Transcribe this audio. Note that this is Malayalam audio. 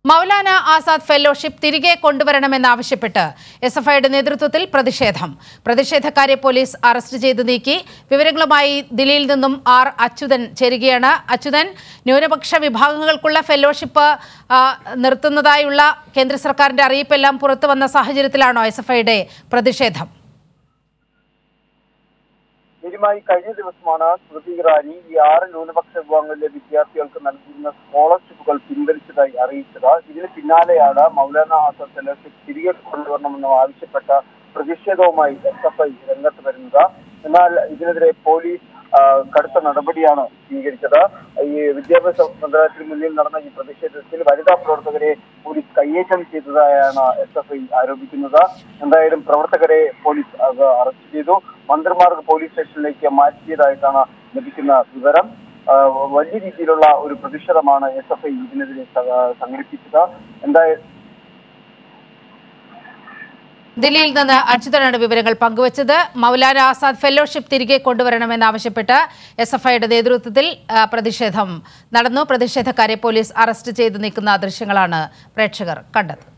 മൗലാന ആസാദ് ഫെലോഷിപ്പ് തിരികെ കൊണ്ടുവരണമെന്നാവശ്യപ്പെട്ട് എസ് എഫ് ഐയുടെ നേതൃത്വത്തിൽ പ്രതിഷേധം പ്രതിഷേധക്കാരെ പോലീസ് അറസ്റ്റ് ചെയ്ത് നീക്കി വിവരങ്ങളുമായി ദില്ലിയിൽ നിന്നും ആർ അച്യുതൻ ചേരുകയാണ് അച്യുതൻ ന്യൂനപക്ഷ വിഭാഗങ്ങൾക്കുള്ള ഫെലോഷിപ്പ് ആ, നിർത്തുന്നതായുള്ള കേന്ദ്ര സർക്കാരിന്റെ അറിയിപ്പെല്ലാം പുറത്തു വന്ന സാഹചര്യത്തിലാണോ എസ് എഫ് ഐയുടെ പ്രതിഷേധം ഇതിമായി കഴിഞ്ഞ ദിവസമാണ് സ്മൃതി ഇറാനി ഈ ആറ് ന്യൂനപക്ഷ വിഭാഗങ്ങളിലെ വിദ്യാർത്ഥികൾക്ക് നൽകിയിരുന്ന സ്കോളർഷിപ്പുകൾ പിൻവലിച്ചതായി അറിയിച്ചത് ഇതിന് പിന്നാലെയാണ് മൗലാന ആസാദ് ഫെലോഷിപ്പ് തിരികെ കൊണ്ടുവരണമെന്ന് ആവശ്യപ്പെട്ട പ്രതിഷേധവുമായി എസ് എഫ് ഐ രംഗത്ത് വരുന്നത് എന്നാൽ ഇതിനെതിരെ പോലീസ് ആ, കടുത്ത നടപടിയാണ് സ്വീകരിച്ചത് ഈ വിദ്യാഭ്യാസ മന്ത്രാലയത്തിന് മുന്നിൽ നടന്ന ഈ പ്രതിഷേധത്തിൽ വനിതാ പ്രവർത്തകരെ പോലീസ് കയ്യേറ്റം ചെയ്തതായാണ് എസ് എഫ് ഐ ആരോപിക്കുന്നത് എന്തായാലും പ്രവർത്തകരെ പോലീസ് അത് അറസ്റ്റ് ചെയ്തു മന്ത്രിമാർക്ക് പോലീസ് സ്റ്റേഷനിലേക്ക് മാറ്റിയതായിട്ടാണ് ലഭിക്കുന്ന വിവരം ആ, വലിയ രീതിയിലുള്ള ഒരു പ്രതിഷേധമാണ് എസ് എഫ് ഐ ഇതിനെതിരെ സ- സംഘടിപ്പിച്ചത് എന്തായാലും ദില്ലിയിൽ നിന്ന് അച്യുതനാണ് വിവരങ്ങൾ പങ്കുവച്ചത് മൗലാന ആസാദ് ഫെലോഷിപ്പ് തിരികെ കൊണ്ടുവരണമെന്നാവശ്യപ്പെട്ട് എസ് എഫ് ഐയുടെ നേതൃത്വത്തിൽ ആ, പ്രതിഷേധം നടന്നു പ്രതിഷേധക്കാരെ പോലീസ് അറസ്റ്റ് ചെയ്ത് നീക്കുന്ന ദൃശ്യങ്ങളാണ് പ്രേക്ഷകർ കണ്ടത്